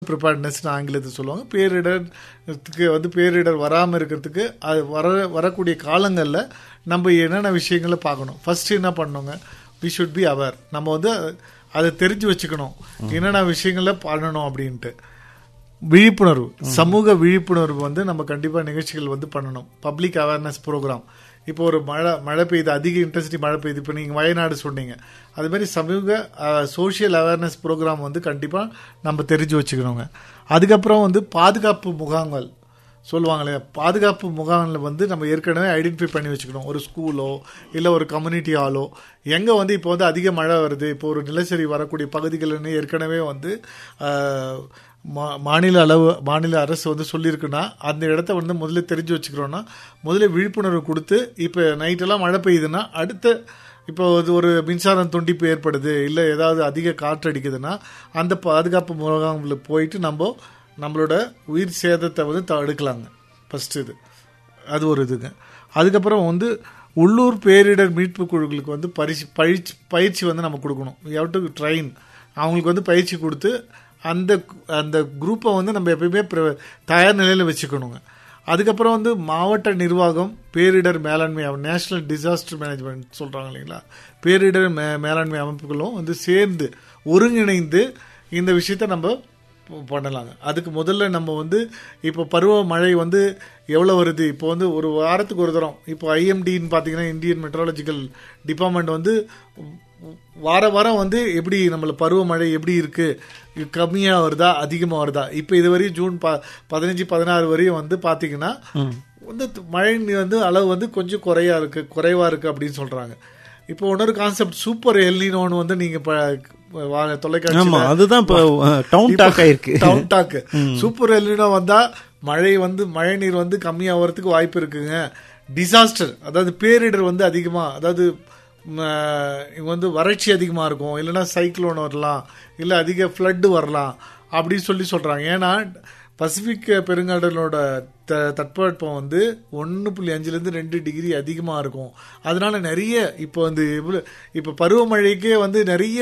ப்ரிப்பேர்ட்னஸ்னு ஆங்கிலத்தை சொல்லுவாங்க பேரிடருக்கு வந்து பேரிடர் வராமல் இருக்கிறதுக்கு அது வர வரக்கூடிய காலங்களில் நம்ம என்னென்ன விஷயங்களை பார்க்கணும் ஃபர்ஸ்ட் என்ன பண்ணணுங்க வி ஷுட் பி அவர் நம்ம வந்து அதை தெரிஞ்சு வச்சுக்கணும் என்னென்ன விஷயங்கள பண்ணணும் அப்படின்ட்டு விழிப்புணர்வு சமூக விழிப்புணர்வு வந்து நம்ம கண்டிப்பா நிகழ்ச்சிகள் வந்து பண்ணணும் பப்ளிக் அவேர்னஸ் ப்ரோக்ராம் இப்போ ஒரு மழை மழை பெய்யுது அதிக இன்டென்சிட்டி மழை பெய்யுது இப்போ நீங்கள் வயநாடு சொன்னீங்க அது மாதிரி சமூக சோஷியல் அவேர்னஸ் ப்ரோக்ராம் வந்து கண்டிப்பாக நம்ம தெரிஞ்சு வச்சுக்கணுங்க அதுக்கப்புறம் வந்து பாதுகாப்பு முகாம்கள் சொல்லுவாங்களே பாதுகாப்பு முகாமில் வந்து நம்ம ஏற்கனவே ஐடென்டிஃபை பண்ணி வச்சுக்கணும் ஒரு ஸ்கூலோ இல்லை ஒரு கம்யூனிட்டி ஹாலோ எங்கே வந்து இப்போ வந்து அதிக மழை வருது இப்போ ஒரு நிலச்சரி வரக்கூடிய பகுதிகள்னு ஏற்கனவே வந்து ஆஹ், மா- மாநில அளவு மாநில அரசு வந்து சொல்லியிருக்குன்னா அந்த இடத்த வந்து முதல்ல தெரிஞ்சு வச்சுக்கிறோன்னா முதல்ல விழிப்புணர்வு கொடுத்து இப்போ நைட்டெல்லாம் மழை பெய்யுதுன்னா அடுத்த இப்போ இது ஒரு மின்சாரம் துண்டிப்பு ஏற்படுது இல்லை ஏதாவது அதிக காற்று அடிக்குதுன்னா அந்த பாதுகாப்பு முகாமில் போயிட்டு நம்ம நம்மளோட உயிர் சேதத்தை வந்து தடுக்கலாங்க ஃபர்ஸ்ட் இது அது ஒரு இதுங்க அதுக்கப்புறம் வந்து உள்ளூர் பேரிடர் மீட்பு குழுக்களுக்கு வந்து பரிசு பயிற்சி பயிற்சி வந்து நம்ம கொடுக்கணும் யூ டு ட்ரெயின் அவங்களுக்கு வந்து பயிற்சி கொடுத்து அந்த அந்த குரூப்பை வந்து நம்ம எப்பயுமே பிர- தயார் நிலையில் வச்சுக்கணுங்க அதுக்கப்புறம் வந்து மாவட்ட நிர்வாகம் பேரிடர் மேலாண்மை நேஷனல் டிசாஸ்டர் மேனேஜ்மெண்ட் சொல்கிறாங்க இல்லைங்களா பேரிடர் மே மேலாண்மை அமைப்புகளும் வந்து சேர்ந்து ஒருங்கிணைந்து இந்த விஷயத்த நம்ம ப- பண்ணலாங்க அதுக்கு முதல்ல நம்ம வந்து இப்போ பருவ மழை வந்து எவ்வளோ வருது இப்போ வந்து ஒரு வாரத்துக்கு ஒரு தரம் இப்போ ஐஎம்டின்னு பார்த்தீங்கன்னா இந்தியன் மெட்ரோலஜிக்கல் டிபார்ட்மெண்ட் வந்து வார வாரம் வந்து எப்படி நம்மள பருவமழை எப்படி இருக்கு கம்மியாக வருதா அதிகமாக வருதா இப்போ இது வரையும் ஜூன் ப பதினஞ்சு பதினாறு வரையும் வந்து பார்த்தீங்கன்னா வந்து மழை நீர் வந்து அளவு வந்து கொஞ்சம் குறையா இருக்கு குறைவா இருக்கு அப்படின்னு சொல்றாங்க இப்போ இன்னொரு கான்செப்ட் சூப்பர் எல்னினோன்னு வந்து நீங்க இப்ப வா- ஆமா தொலைக்காட்சியில அதுதான் இப்போ டவுன் டாக் ஆயிருக்கு டவுன் டாக் சூப்பர் எல்னினோ வந்தா மழை வந்து மழை நீர் வந்து கம்மியாகிறதுக்கு வாய்ப்பு இருக்குங்க டிசாஸ்டர் அதாவது பேரிடர் வந்து அதிகமா அதாவது ம், அஹ், இங்க வந்து வறட்சி அதிகமா இருக்கும் இல்லைன்னா சைக்ளோன் வரலாம் இல்ல அதிக ஃப்ளட்டு வரலாம் அப்படின்னு சொல்லி சொல்றாங்க ஏன்னா பசிபிக் பெருங்கடலோட த தட்பவெப்பம் வந்து ஒன்று புள்ளி அஞ்சுலேருந்து ரெண்டு டிகிரி அதிகமாக இருக்கும் அதனால நிறைய இப்போ வந்து இவ்வளவு- இப்போ பருவமழைக்கே வந்து நிறைய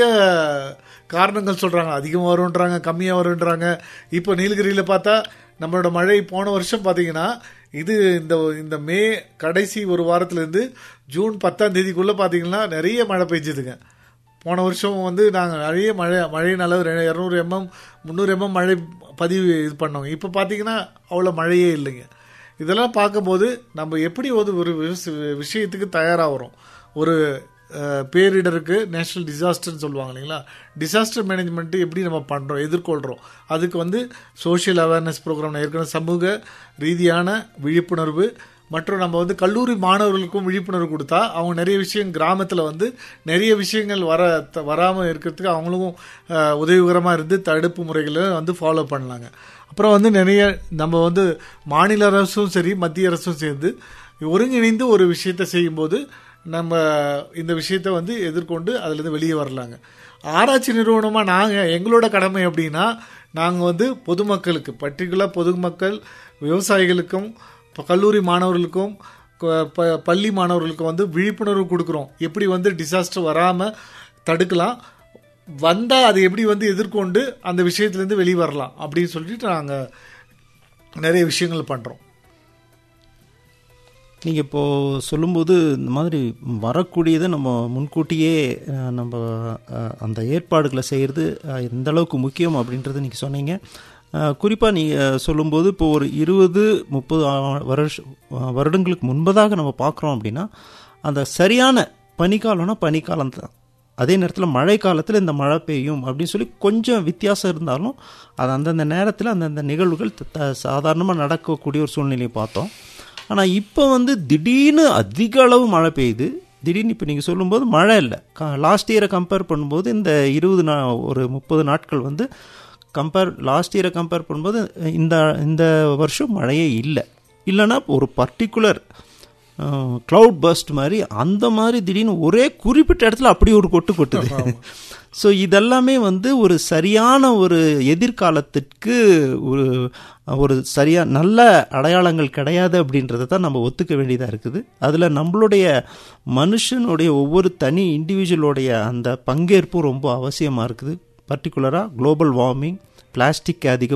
காரணங்கள் சொல்கிறாங்க அதிகமாக வரும்ன்றாங்க கம்மியாக வரும்ன்றாங்க இப்போ நீலகிரியில் பார்த்தா நம்மளோட மழை போன வருஷம் பார்த்தீங்கன்னா இது இந்த இந்த மே கடைசி ஒரு வாரத்துலேருந்து ஜூன் பத்தாம் தேதிக்குள்ளே பார்த்தீங்கன்னா நிறைய மழை பெஞ்சுதுங்க போன வருஷம் வந்து நாங்கள் நிறைய மழை மழையின் அளவு ரெ- இரநூறு எம்எம் முந்நூறு எம்எம் மழை பதிவு இது பண்ணோங்க இப்போ பார்த்தீங்கன்னா அவ்வளோ மழையே இல்லைங்க இதெல்லாம் பார்க்கும்போது நம்ம எப்படி வந்து ஒரு விஷ- விஷயத்துக்கு தயாராகிறோம் ஒரு அஹ், பேரிடருக்கு நேஷனல் டிசாஸ்டர்னு சொல்லுவாங்க இல்லைங்களா டிசாஸ்டர் மேனேஜ்மெண்ட் எப்படி நம்ம பண்ணுறோம் எதிர்கொள்கிறோம் அதுக்கு வந்து சோஷியல் அவேர்னஸ் ப்ரோக்ராம் ஏற்கனவே சமூக ரீதியான விழிப்புணர்வு மற்றும் நம்ம வந்து கல்லூரி மாணவர்களுக்கும் விழிப்புணர்வு கொடுத்தா அவங்க நிறைய விஷயம் கிராமத்தில் வந்து நிறைய விஷயங்கள் வர த- வராமல் இருக்கிறதுக்கு அவங்களுக்கும் அஹ், உதவிகரமா இருந்து தடுப்பு முறைகளை வந்து ஃபாலோ பண்ணலாங்க அப்புறம் வந்து நிறைய நம்ம வந்து மாநில அரசும் சரி மத்திய அரசும் சேர்ந்து ஒருங்கிணைந்து ஒரு விஷயத்தை செய்யும்போது நம்ம இந்த விஷயத்தை வந்து எதிர்கொண்டு அதுலேருந்து வெளியே வரலாங்க ஆராய்ச்சி நிறுவனமாக நாங்கள் எங்களோட கடமை அப்படின்னா நாங்கள் வந்து பொதுமக்களுக்கு பர்டிகுலர் பொதுமக்கள் விவசாயிகளுக்கும் இப்போ கல்லூரி மாணவர்களுக்கும் க- ப- பள்ளி மாணவர்களுக்கும் வந்து விழிப்புணர்வு கொடுக்குறோம் எப்படி வந்து டிசாஸ்டர் வராமல் தடுக்கலாம் வந்தால் அதை எப்படி வந்து எதிர்கொண்டு அந்த விஷயத்துலேருந்து வெளியே வரலாம் அப்படின்னு சொல்லிட்டு நாங்கள் நிறைய விஷயங்கள் பண்ணுறோம் நீங்கள் இப்போது சொல்லும்போது இந்த மாதிரி வரக்கூடியதை நம்ம முன்கூட்டியே அஹ், நம்ம அஹ், அந்த ஏற்பாடுகளை செய்கிறது எந்த அளவுக்கு முக்கியம் அப்படின்றத நீங்கள் சொன்னீங்க குறிப்பாக நீங்கள் சொல்லும்போது இப்போ ஒரு இருபது முப்பது வருஷ வருடங்களுக்கு முன்பதாக நம்ம பார்க்குறோம் அப்படின்னா அந்த சரியான பனிக்காலம்னா பனிக்காலம் தான் அதே நேரத்தில் மழை காலத்தில் இந்த மழை பெய்யும் அப்படின்னு சொல்லி கொஞ்சம் வித்தியாசம் இருந்தாலும் அது அந்தந்த நேரத்தில் அந்தந்த நிகழ்வுகள் சாதாரணமாக நடக்கக்கூடிய ஒரு சூழ்நிலையை பார்த்தோம் ஆனால் இப்போ வந்து திடீர்னு அதிக அளவு மழை பெய்யுது திடீர்னு இப்போ நீங்கள் சொல்லும்போது மழை இல்லை லாஸ்ட் இயரை கம்பேர் பண்ணும்போது இந்த இருபது நா ஒரு முப்பது நாட்கள் வந்து கம்பேர் லாஸ்ட் இயரை கம்பேர் பண்ணும்போது இந்த இந்த வருஷம் மழையே இல்லை இல்லைன்னா ஒரு பர்டிகுலர் க்ளவுட் பர்ஸ்ட் மாதிரி அந்த மாதிரி திடீர்னு ஒரே குறிப்பிட்ட இடத்துல அப்படி ஒரு கொட்டு கொட்டுது ஸோ இதெல்லாமே வந்து ஒரு சரியான ஒரு எதிர்காலத்திற்கு ஒரு ஒரு சரியா நல்ல அடையாளங்கள் கிடையாது அப்படின்றத தான் நம்ம ஒத்துக்க வேண்டியதாக இருக்குது அதில் நம்மளுடைய மனுஷனுடைய ஒவ்வொரு தனி இண்டிவிஜுவலோடைய அந்த பங்கேற்பும் ரொம்ப அவசியமாக இருக்குது பர்டிகுலராக குளோபல் வார்மிங் பிளாஸ்டிக் அதிக